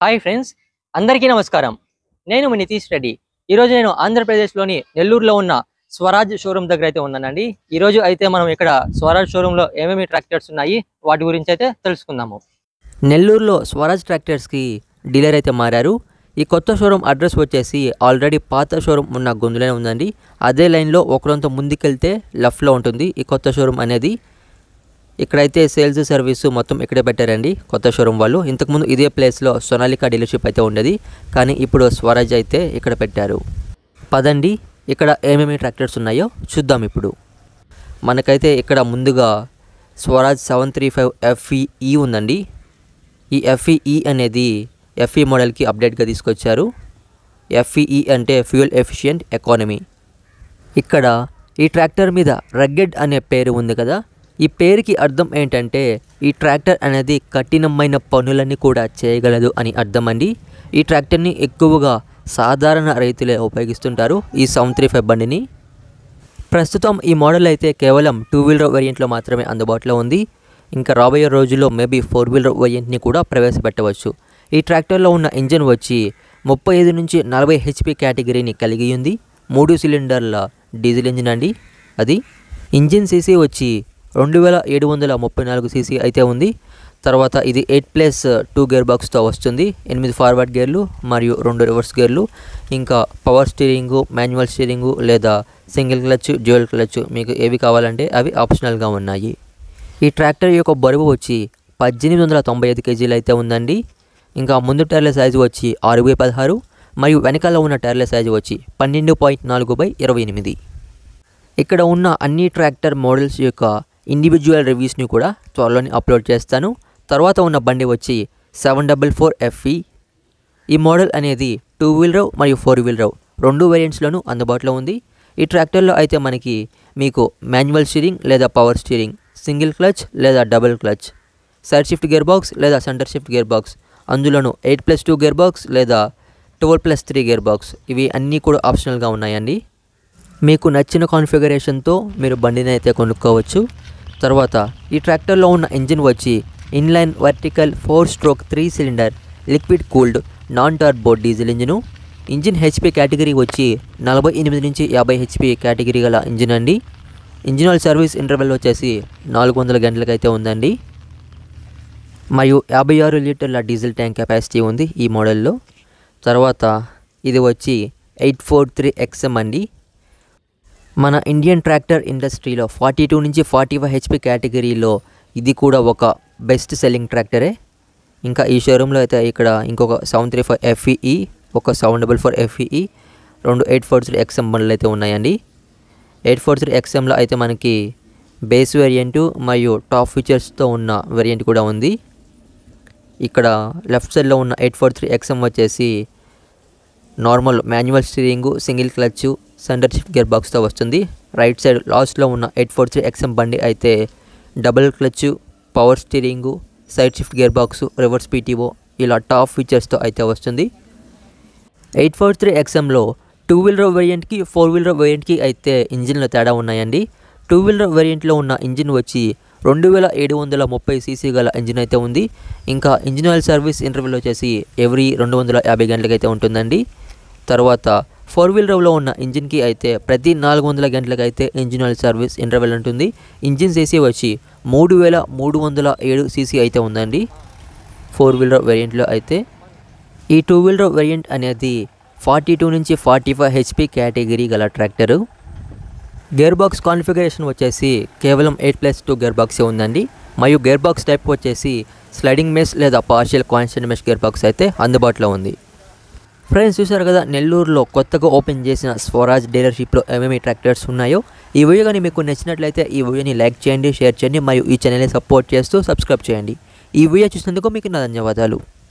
hi friends అందరికీ నమస్కారం నేను మీ నితీష్ రెడ్డి ఈరోజు నేను ఆంధ్రప్రదేశ్లోని నెల్లూరులో ఉన్న స్వరాజ్ షోరూమ్ దగ్గర అయితే ఉన్నానండి ఈరోజు అయితే మనం ఇక్కడ స్వరాజ్ షోరూంలో ఏమేమి ట్రాక్టర్స్ ఉన్నాయి వాటి గురించి అయితే తెలుసుకుందాము నెల్లూరులో స్వరాజ్ ట్రాక్టర్స్కి డీలర్ అయితే మారారు ఈ కొత్త షోరూమ్ అడ్రస్ వచ్చేసి ఆల్రెడీ పాత షోరూమ్ ఉన్న గొంతులోనే ఉందండి అదే లైన్లో ఒకరంత ముందుకెళ్తే లెఫ్ట్లో ఉంటుంది ఈ కొత్త షోరూమ్ అనేది ఇక్కడైతే సేల్స్ సర్వీసు మొత్తం ఇక్కడే పెట్టారండి కొత్త షోరూమ్ వాళ్ళు ఇంతకుముందు ఇదే ప్లేస్లో సొనాలికా డీలర్షిప్ అయితే ఉండేది కానీ ఇప్పుడు స్వరాజ్ అయితే ఇక్కడ పెట్టారు పదండి ఇక్కడ ఏమేమి ట్రాక్టర్స్ ఉన్నాయో చూద్దాం ఇప్పుడు మనకైతే ఇక్కడ ముందుగా Swaraj seven three five F E E ఉందండి ఈ ఎఫ్ఈఈ అనేది ఎఫ్ఈ మోడల్కి అప్డేట్గా తీసుకొచ్చారు ఎఫ్ఈఈ అంటే ఫ్యూయల్ ఎఫిషియంట్ ఎకానమీ ఇక్కడ ఈ ట్రాక్టర్ మీద రగ్గెడ్ అనే పేరు ఉంది కదా ఈ పేరుకి అర్థం ఏంటంటే ఈ ట్రాక్టర్ అనేది కఠినమైన పనులన్నీ కూడా చేయగలదు అని అర్థం అండి ఈ ట్రాక్టర్ని ఎక్కువగా సాధారణ రైతులే ఉపయోగిస్తుంటారు ఈ సెవెన్ త్రీ ఫైవ్ బండిని ప్రస్తుతం ఈ మోడల్ అయితే కేవలం టూ వీలర్ వేరియంట్లో మాత్రమే అందుబాటులో ఉంది ఇంకా రాబోయే రోజుల్లో మేబీ ఫోర్ వీలర్ వేరియంట్ని కూడా ప్రవేశపెట్టవచ్చు ఈ ట్రాక్టర్లో ఉన్న ఇంజన్ వచ్చి ముప్పై ఐదు నుంచి నలభై హెచ్పి కేటగిరీని కలిగి ఉంది మూడు సిలిండర్ల డీజిల్ ఇంజిన్ అండి అది ఇంజిన్ సీసీ వచ్చి రెండు వేల ఏడు వందల ముప్పై నాలుగు సీసీ అయితే ఉంది తర్వాత ఇది ఎయిట్ ప్లస్ టూ గేర్ బాక్స్తో వస్తుంది ఎనిమిది ఫార్వర్డ్ గేర్లు మరియు రెండు రివర్స్ గేర్లు ఇంకా పవర్ స్టీరింగు మాన్యువల్ స్టీరింగు లేదా సింగిల్ క్లచ్ డ్యూయల్ క్లచ్ మీకు ఏవి కావాలంటే అవి ఆప్షనల్గా ఉన్నాయి ఈ ట్రాక్టర్ యొక్క బరువు వచ్చి పద్దెనిమిది వందల తొంభై ఐదు కేజీలు అయితే ఉందండి ఇంకా ముందు టైర్ల సైజు వచ్చి ఆరు బై పదహారు మరియు వెనకాల ఉన్న టైర్ల సైజు వచ్చి పన్నెండు పాయింట్ నాలుగు బై ఇరవై ఎనిమిది ఇక్కడ ఉన్న అన్ని ట్రాక్టర్ మోడల్స్ యొక్క ఇండివిజువల్ రివ్యూస్ని కూడా త్వరలోనే అప్లోడ్ చేస్తాను తర్వాత ఉన్న బండి వచ్చి సెవెన్ డబల్ ఫోర్ ఎఫ్ఈ ఈ మోడల్ అనేది టూ వీలర్ మరియు ఫోర్ వీలర్ రెండు వేరియంట్స్లోనూ అందుబాటులో ఉంది ఈ ట్రాక్టర్లో అయితే మనకి మీకు మాన్యువల్ స్టీరింగ్ లేదా పవర్ స్టీరింగ్ సింగిల్ క్లచ్ లేదా double clutch side shift gear box లేదా సెంటర్ షిఫ్ట్ గేర్ బాక్స్ అందులోనూ eight plus two gear box లేదా twelve plus three gear box ఇవి అన్నీ కూడా ఆప్షనల్గా ఉన్నాయండి మీకు నచ్చిన కాన్ఫిగరేషన్తో మీరు బండిని అయితే కొనుక్కోవచ్చు తర్వాత ఈ ట్రాక్టర్లో ఉన్న ఇంజిన్ వచ్చి inline vertical four stroke three cylinder liquid cooled non turbo diesel engine engine HP category వచ్చి నలభై ఎనిమిది నుంచి యాభై హెచ్పి కేటగిరీ గల ఇంజిన్ అండి ఇంజిన్ ఆయిల్ సర్వీస్ ఇంటర్వెల్ వచ్చేసి నాలుగు వందల గంటలకైతే ఉందండి మరియు యాభై ఆరు లీటర్ల డీజిల్ ట్యాంక్ కెపాసిటీ ఉంది ఈ మోడల్లో తర్వాత ఇది వచ్చి ఎయిట్ ఫోర్ త్రీ ఎక్స్ఎం అండి మన ఇండియన్ ట్రాక్టర్ ఇండస్ట్రీలో ఫార్టీ టూ నుంచి ఫార్టీ ఫైవ్ హెచ్పి కేటగిరీలో ఇది కూడా ఒక బెస్ట్ సెల్లింగ్ ట్రాక్టరే ఇంకా ఈ షోరూంలో అయితే ఇక్కడ ఇంకొక సెవెన్ త్రీ ఫైవ్ ఎఫ్ఈఈ ఒక సెవెన్ డబల్ ఫోర్ ఎఫ్ఈఈ రెండు ఎయిట్ ఫోర్ త్రీ ఎక్స్ఎం బండ్లు అయితే ఉన్నాయండి ఎయిట్ ఫోర్ త్రీ ఎక్స్ఎంలో అయితే మనకి బేస్ వేరియంట్ మరియు టాప్ ఫీచర్స్తో ఉన్న వేరియంట్ కూడా ఉంది ఇక్కడ లెఫ్ట్ సైడ్లో ఉన్న ఎయిట్ ఫోర్ త్రీ ఎక్స్ఎం వచ్చేసి normal manual steering single clutch centre shift gear బాక్స్తో వస్తుంది రైట్ సైడ్ లాస్ట్లో ఉన్న ఎయిట్ ఫోర్ త్రీ ఎక్స్ఎం బండి అయితే double clutch power steering side shift gear box reverse PTO ఇలా టాప్ ఫీచర్స్తో అయితే వస్తుంది ఎయిట్ ఫోర్ త్రీ ఎక్స్ఎంలో టూ వీలర్ వేరియంట్కి ఫోర్ వీలర్ వేరియంట్కి అయితే ఇంజిన్లో తేడా ఉన్నాయండి టూ వీలర్ వేరియంట్లో ఉన్న ఇంజిన్ వచ్చి రెండు వేల ఏడు వందల ముప్పై సీసీ గల ఇంజిన్ అయితే ఉంది ఇంకా ఇంజిన్ ఆయిల్ సర్వీస్ ఇంటర్వ్యూలో వచ్చేసి ఎవ్రీ రెండు వందల యాభై గంటలకైతే ఉంటుందండి తర్వాత ఫోర్ వీలర్లో ఉన్న ఇంజిన్కి అయితే ప్రతి నాలుగు వందల గంటలకైతే ఇంజిన్ ఆయిల్ సర్వీస్ ఇంటర్వెల్ ఉంటుంది ఇంజిన్ సీసీ వచ్చి మూడు వేల మూడు వందల ఏడు సీసీ అయితే ఉందండి ఫోర్ వీలర్ వేరియంట్లో అయితే ఈ టూ వీలర్ వేరియంట్ అనేది ఫార్టీ టూ నుంచి ఫార్టీ ఫైవ్ హెచ్పి కేటగిరీ గల ట్రాక్టరు గేర్ బాక్స్ కాన్ఫిగరేషన్ వచ్చేసి కేవలం ఎయిట్ ప్లస్ టూ గేర్ బాక్సే ఉందండి మరియు గేర్ బాక్స్ టైప్ వచ్చేసి స్లైడింగ్ మెష్ లేదా partial constant mesh gear box అయితే అందుబాటులో ఉంది ఫ్రెండ్స్ చూసారు కదా నెల్లూరులో కొత్తగా ఓపెన్ చేసిన స్వరాజ్ డీలర్షిప్లో ఏమేమి ట్రాక్టర్స్ ఉన్నాయో ఈ వీడియో కానీ మీకు నచ్చినట్లయితే ఈ వీడియోని లైక్ చేయండి షేర్ చేయండి మరియు ఈ ఛానల్ని సపోర్ట్ చేస్తూ సబ్స్క్రైబ్ చేయండి ఈ వీడియో చూసినందుకు మీకు నా ధన్యవాదాలు